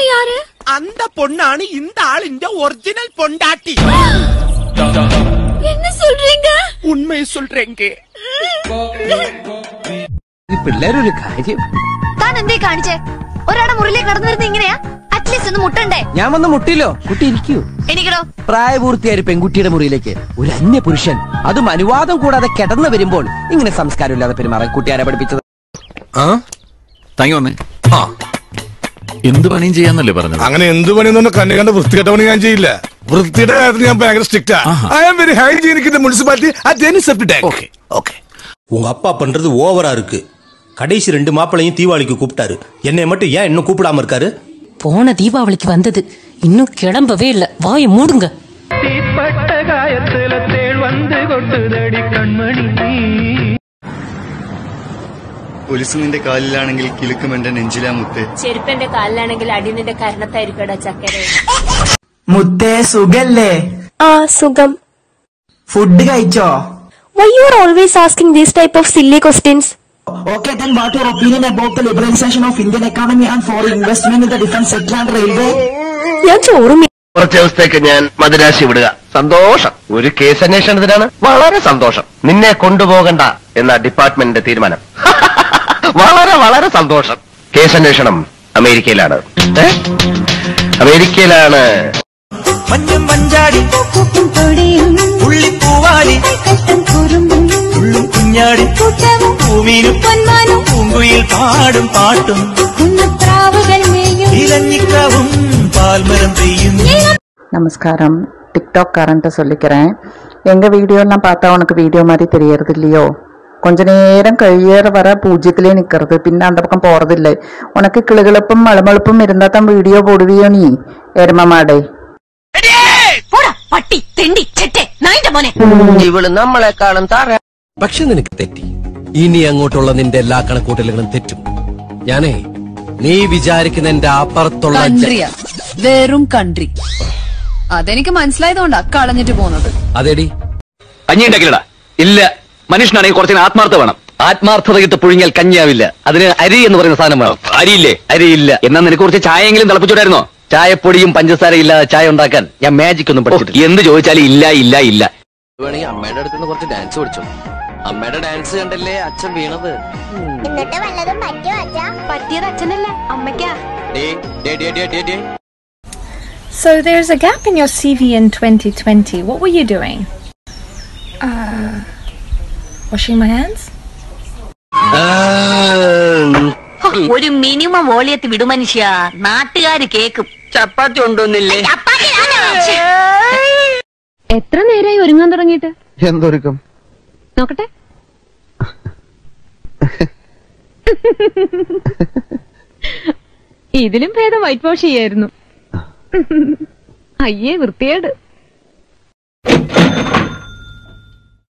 யாரு அந்த பொண்ணாണ് இந்த ஆளிന്റെ ஒரிஜினல் பொண்டாட்டி என்ன சொல்றீங்க உண்மை சொல்றேங்க പിള്ളേരൊരു കാര്യം താൻ എന്തേ കാണിച്ചേ ഒരാടെ മുറിയിലേക്ക് കടന്നു വരുന്നത് ഇങ്ങനെയാ അറ്റ്ലീസ്റ്റ് ഒന്ന് മുട്ടണ്ടേ ഞാൻ വന്ന് മുട്ടില്ലോ കുട്ടി ഇരിക്കൂ എനിക്കടോ പ്രായപൂർത്തിയായ ഒരു പെൺകുട്ടിയുടെ മുറിയിലേക്ക് ഒരു അന്യ പുരുഷൻ അതും അനുവാദം കൂടാതെ കിടന്നു വരുമ്പോൾ ഇങ്ങനെ സംസ്കാരമില്ലാതെ പെരുമാറാൻ കുട്ടിയാരെ പഠിപ്പിച്ചത് താങ്കി വന്നേ എന്ത് പണിയും ചെയ്യാന്നല്ലേ പറഞ്ഞത് അങ്ങനെ എന്ത് പണിയൊന്നും കണ്ണികണ്ട വൃത്തികെട്ട പണി ഞാൻ ചെയ്യില്ല വൃത്തിയുടെ കാര്യത്തിൽ ഞാൻ ഭയങ്കര സ്ട്രിക്റ്റാ I am very hygienic in municipality at any septic tank okay okay உங்க அப்பா பண்றது ஓவரா இருக்கு கடைசி ரெண்டு மாப்பிளையும் தீபாவளிக்கு கூப்பிட்டாரு என்னை மட்டும் ஏன் இன்னும் கூப்பிடாம இருக்காரு போன தீபாவளிக்கு வந்தது இன்னும் கிளம்பவே இல்ல வாயை மூடுங்க தீப்பட்ட காயத்துல தேள் வந்து கொட்டுதடி கண்மணி ഒലിസ് നിന്റെ കാലിലാണെങ്കിൽ കിലുക്കും എന്റെ നെഞ്ചിലാ മുത്ത് ചെരുപ്പന്റെ കാലിലാണെങ്കിൽ അടി നിന്റെ കരണത്തായിരിക്കടാ ചക്കര മുത്തേ സുഖല്ലേ ആ സുഖം ഫുഡ് കഴിച്ചോ why you are always asking these type of silly questions Okay, then what your opinion about the liberalization of Indian economy and foreign investment in the defense sector and railway? ഞാൻ ചോറും കുറച്ച് ദിവസത്തേക്ക് ഞാൻ മദിരാശി വിടുക സന്തോഷം ഒരു case അന്വേഷണത്തിനാണ് വളരെ സന്തോഷം നിന്നെ കൊണ്ടുപോകണ്ട എന്ന ഡിപ്പാർട്ട്മെന്റിന്റെ തീരുമാനം വളരെ വളരെ സന്തോഷം കേസ് അന്വേഷണം അമേരിക്കയിലാണ് ഏ? അമേരിക്കയിലാണ് മഞ്ഞും മഞ്ചാടി ഉള്ളിപ്പൂവാടി ഉള്ളും കുഞ്ഞാടി പൂമീനും പൂങ്കുയിൽ പാടും പാട്ടും ഇലഞ്ഞിക്കാവും പാൽമരം പെയ്യും நமஸ்காரம் டிக்டாக் கரண்ட்டை சொல்லிக்கிறேன் எங்க வீடியோ எல்லாம் பார்த்தா உனக்கு வீடியோ மாதிரி தெரியறது இல்லையோ கொஞ்ச நேரம் കഴിയേറെ வர பூஜ்யத்திலே நிக்கிறது பின்ன அந்த பக்கம் போறதில்லை உனக்கு கிளுகிழப்பும் மழுமழுப்பும் இருந்தா தான் வீடியோ போடுவியோ நீ എരുമമാടേ പോടാ പട്ടി തെണ്ടി ചെറ്റെ നായിന്റെ മോനെ ഇവള് നമ്മളെക്കാളും താഴെ പക്ഷെ നിനക്ക് തെറ്റി ഇനി അങ്ങോട്ടുള്ള നിന്റെ എല്ലാ കണക്കൂട്ടലുകളും തെറ്റും ഞാനേ നീ വിചാരിക്കുന്ന എന്റെ അപ്പുറത്തുള്ള ജ- കൺട്രിയാ വെറും കൺട്രി അതെനിക്ക് മനസ്സിലായതുകൊണ്ടാ കളഞ്ഞിട്ട് പോകുന്നത് അതെടി കഞ്ഞി ഉണ്ടാക്കില്ലടാ ഇല്ല മനുഷ്യനാണെങ്കിൽ കുറച്ചിന് ആത്മാർത്ഥ വേണം ആത്മാർത്ഥത ഇട്ട് പുഴുങ്ങിയാൽ കഞ്ഞിയാവില്ല അതിന് അരി എന്ന് പറയുന്ന സാധനം വേണം അരിയില്ലേ അരിയില്ല എന്നാ നിനക്ക് കുറച്ച് ചായയെങ്കിലും തിളപ്പിച്ചോടായിരുന്നോ ചായപ്പൊടിയും പഞ്ചസാര ഇല്ലാതെ ചായ ഉണ്ടാക്കാൻ ഞാൻ മാജിക് ഒന്നും പഠിച്ചിട്ടില്ല എന്ത് ചോദിച്ചാലും ഇല്ല ഇല്ല ഇല്ല വേണമെങ്കിൽ അമ്മയുടെ അടുത്ത് നിന്ന് കുറച്ച് ഡാൻസ് പഠിച്ചോ അമ്മയുടെ ഡാൻസ് കണ്ടല്ലേ അച്ഛൻ വീണത് എന്നിട്ട് വല്ലതും പറ്റിയോ അച്ഛാ പറ്റിയത് അച്ഛനല്ല അമ്മയ്ക്കാ ഡേ ഡേ ഡേ ഡേ ഡേ ഡേ So there's a gap in your CV in 2020. What were you doing? Uh, washing my hands? ഒരു മിനിമം വോളിയത്ത് വിടു മനുഷ്യ നാട്ടുകാര് കേക്കും ചപ്പാത്തി ഉണ്ടോന്നില്ലേ എത്ര നേരമായി ഒരുങ്ങാൻ തുടങ്ങിയിട്ട് എന്തൊരുക്കം നോക്കട്ടെ ഇതിലും ഭേദം വൈറ്റ് വാഷ് ചെയ്യായിരുന്നു അയ്യേ വൃത്തിയേട്